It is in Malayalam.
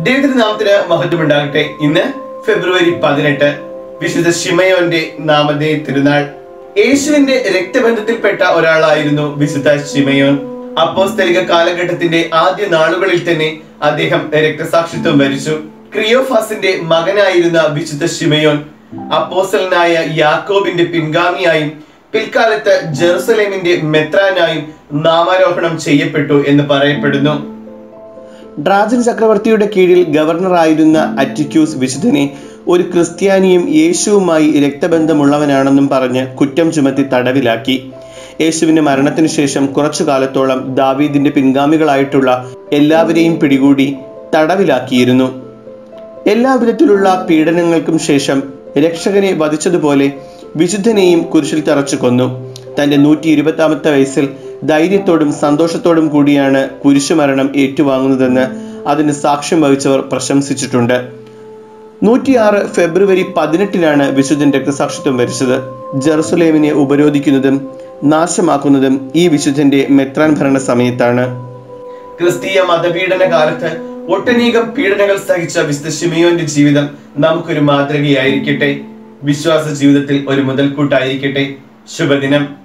ദൈവത്തിന്റെ നാമത്തിന് മഹത്വം ഉണ്ടാകട്ടെ ഇന്ന് ഫെബ്രുവരി പതിനെട്ട് വിശുദ്ധ ഷിമയോന്റെ നാമധേ തിരുനാൾ യേശുവിന്റെ രക്തബന്ധത്തിൽപ്പെട്ട ഒരാളായിരുന്നു വിശുദ്ധ ഷിമയോൻ അപ്പോസ്തലിക കാലഘട്ടത്തിന്റെ ആദ്യ നാളുകളിൽ തന്നെ അദ്ദേഹം രക്തസാക്ഷിത്വം വരിച്ചു ക്രിയോഫാസിന്റെ മകനായിരുന്ന വിശുദ്ധ ഷിമയോൻ അപ്പോസലനായ യാക്കോബിന്റെ പിൻഗാമിയായും പിൽക്കാലത്ത് ജെറുസലേമിന്റെ മെത്രാനായും നാമാരോഹണം ചെയ്യപ്പെട്ടു എന്ന് പറയപ്പെടുന്നു ഡ്രാജൻ ചക്രവർത്തിയുടെ കീഴിൽ ഗവർണറായിരുന്ന അറ്റിക്യൂസ് വിശുദ്ധനെ ഒരു ക്രിസ്ത്യാനിയും യേശുവുമായി രക്തബന്ധമുള്ളവനാണെന്നും പറഞ്ഞ് കുറ്റം ചുമത്തി തടവിലാക്കി യേശുവിന്റെ മരണത്തിനു ശേഷം കുറച്ചു കാലത്തോളം ദാവീദിന്റെ പിൻഗാമികളായിട്ടുള്ള എല്ലാവരെയും പിടികൂടി തടവിലാക്കിയിരുന്നു എല്ലാ വിധത്തിലുള്ള പീഡനങ്ങൾക്കും ശേഷം രക്ഷകനെ വധിച്ചതുപോലെ വിശുദ്ധനെയും കുരിശിൽ തറച്ചു കൊന്നു തന്റെ നൂറ്റി ഇരുപത്താമത്തെ വയസ്സിൽ ധൈര്യത്തോടും സന്തോഷത്തോടും കൂടിയാണ് കുരിശുമരണം ഏറ്റുവാങ്ങുന്നതെന്ന് അതിന് സാക്ഷ്യം വഹിച്ചവർ പ്രശംസിച്ചിട്ടുണ്ട് നൂറ്റിയാറ് ഫെബ്രുവരി പതിനെട്ടിനാണ് വിശുദ്ധൻ രക്തസാക്ഷിത്വം വരിച്ചത് ജെറുസലേമിനെ ഉപരോധിക്കുന്നതും നാശമാക്കുന്നതും ഈ വിശുദ്ധന്റെ മെത്രാൻ ഭരണ സമയത്താണ് ക്രിസ്തീയ മതപീഡന കാലത്ത് ഒട്ടനേകം പീഡനങ്ങൾ സഹിച്ച വിശുദ്ധ ഷിമിയോന്റെ ജീവിതം നമുക്കൊരു മാതൃകയായിരിക്കട്ടെ വിശ്വാസ ജീവിതത്തിൽ ഒരു മുതൽക്കൂട്ടായിരിക്കട്ടെ ശുഭദിനം